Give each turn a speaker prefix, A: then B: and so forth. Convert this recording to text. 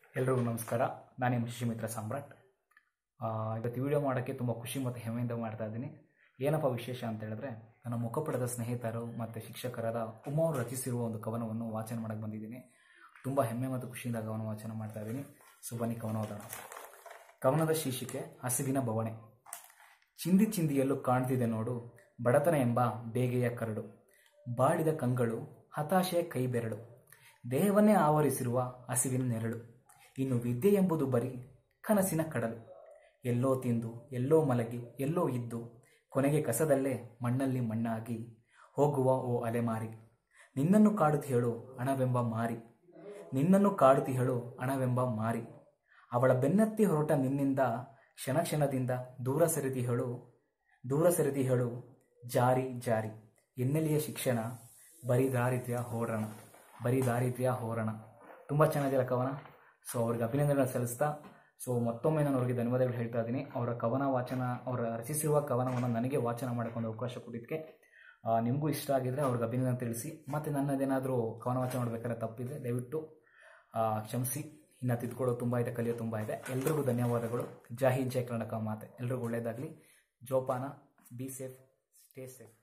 A: ಎಲ್ರಿಗೂ ನಮಸ್ಕಾರ ನಾನು ನಿಮ್ಮ ಶಿಶಿಮಿತ್ರ ಸಾಮ್ರಾಟ್ ಆ, ಇವತ್ತು ವಿಡಿಯೋ ಮಾಡೋಕ್ಕೆ ತುಂಬ ಖುಷಿ ಮತ್ತು ಹೆಮ್ಮೆಯಿಂದ ಮಾಡ್ತಾ ಇದ್ದೀನಿ ಏನಪ್ಪ ವಿಶೇಷ ಅಂತ ಹೇಳಿದ್ರೆ ನನ್ನ ಮುಖಪಡದ ಸ್ನೇಹಿತರು ಮತ್ತು ಶಿಕ್ಷಕರಾದ ಉಮಾ ಅವರು ರಚಿಸಿರುವ ಒಂದು ಕವನವನ್ನು ವಾಚನ ಮಾಡಕ್ಕೆ ಬಂದಿದ್ದೀನಿ ತುಂಬ ಹೆಮ್ಮೆ ಮತ್ತು ಖುಷಿಯಿಂದ ಕವನ ವಾಚನ ಮಾಡ್ತಾ ಇದ್ದೀನಿ ಸೊ ಬನ್ನಿ ಕವನ ಓದೋಣ ಕವನದ ಶೀರ್ಷಿಕೆ ಹಸಿವಿನ ಬವಣೆ ಚಿಂದಿ ಚಿಂದಿಯಲ್ಲೂ ಕಾಣ್ತಿದೆ ನೋಡು ಬಡತನ ಎಂಬ ಬೇಗೆಯ ಕರಡು ಬಾಡಿದ ಕಂಗಳು ಹತಾಶೆಯ ಕೈ ಬೆರಳು ದೇಹವನ್ನೇ ಆವರಿಸಿರುವ ಹಸಿವಿನ ನೆರಳು ಇನ್ನು ವಿದ್ಯೆ ಎಂಬುದು ಬರೀ ಕನಸಿನ ಕಡಲು ಎಲ್ಲೋ ತಿಂದು ಎಲ್ಲೋ ಮಲಗಿ ಎಲ್ಲೋ ಇದ್ದು ಕೊನೆಗೆ ಕಸದಲ್ಲೇ ಮಣ್ಣಲ್ಲಿ ಮಣ್ಣಾಗಿ ಹೋಗುವ ಓ ಅಲೆಮಾರಿ ನಿನ್ನನ್ನು ಕಾಡುತ್ತಿ ಹೇಳು ಹಣವೆಂಬ ಮಾರಿ ನಿನ್ನನ್ನು ಕಾಡುತ್ತಿ ಹೇಳು ಹಣವೆಂಬ ಮಾರಿ ಅವಳ ಬೆನ್ನತ್ತಿ ಹೊರಟ ನಿನ್ನಿಂದ ಕ್ಷಣ ಕ್ಷಣದಿಂದ ದೂರ ಸರಿದಿ ಹೇಳು ದೂರ ಸರಿದಿ ಹೇಳು ಜಾರಿ ಜಾರಿ ಎನ್ನೆಲೆಯ ಶಿಕ್ಷಣ ಬರೀ ದಾರಿದ್ರ್ಯ ಹೋರಣ ಬರೀ ದಾರಿದ್ರ್ಯ ಹೋರಣ ತುಂಬ ಚೆನ್ನಾಗಿರೋ ಕವನ ಸೊ ಅವ್ರಿಗೆ ಅಭಿನಂದನೆ ಸಲ್ಲಿಸ್ತಾ ಸೊ ಮತ್ತೊಮ್ಮೆ ನಾನು ಅವರಿಗೆ ಧನ್ಯವಾದಗಳು ಹೇಳ್ತಾ ಇದ್ದೀನಿ ಅವರ ಕವನ ವಾಚನ ಅವರ ರಚಿಸಿರುವ ಕವನವನ್ನು ನನಗೆ ವಾಚನ ಮಾಡೋಕ್ಕೊಂದು ಅವಕಾಶ ಕೊಟ್ಟಿದ್ದಕ್ಕೆ ಆ, ನಿಮಗೂ ಇಷ್ಟ ಆಗಿದ್ರೆ ಅವ್ರಿಗೆ ಅಭಿನಂದನೆ ತಿಳಿಸಿ ಮತ್ತು ನನ್ನದೇನಾದರೂ ಕವನ ವಾಚನ ಮಾಡಬೇಕಾದ್ರೆ ತಪ್ಪಿದೆ ದಯವಿಟ್ಟು ಆ, ಕ್ಷಮಿಸಿ ಇನ್ನು ತಿದ್ಕೊಳ್ಳೋದು ತುಂಬ ಇದೆ ಕಲಿಯೋದು ತುಂಬ ಇದೆ ಎಲ್ರಿಗೂ ಧನ್ಯವಾದಗಳು ಜೈ ಹಿಂದ್ ಜೈ ಕರ್ನಾಟಕ ಮಾತೆ ಎಲ್ರಿಗೂ ಒಳ್ಳೆಯದಾಗಲಿ ಜೋಪಾನ ಬಿ ಸೇಫ್ ಸ್ಟೇ ಸೇಫ್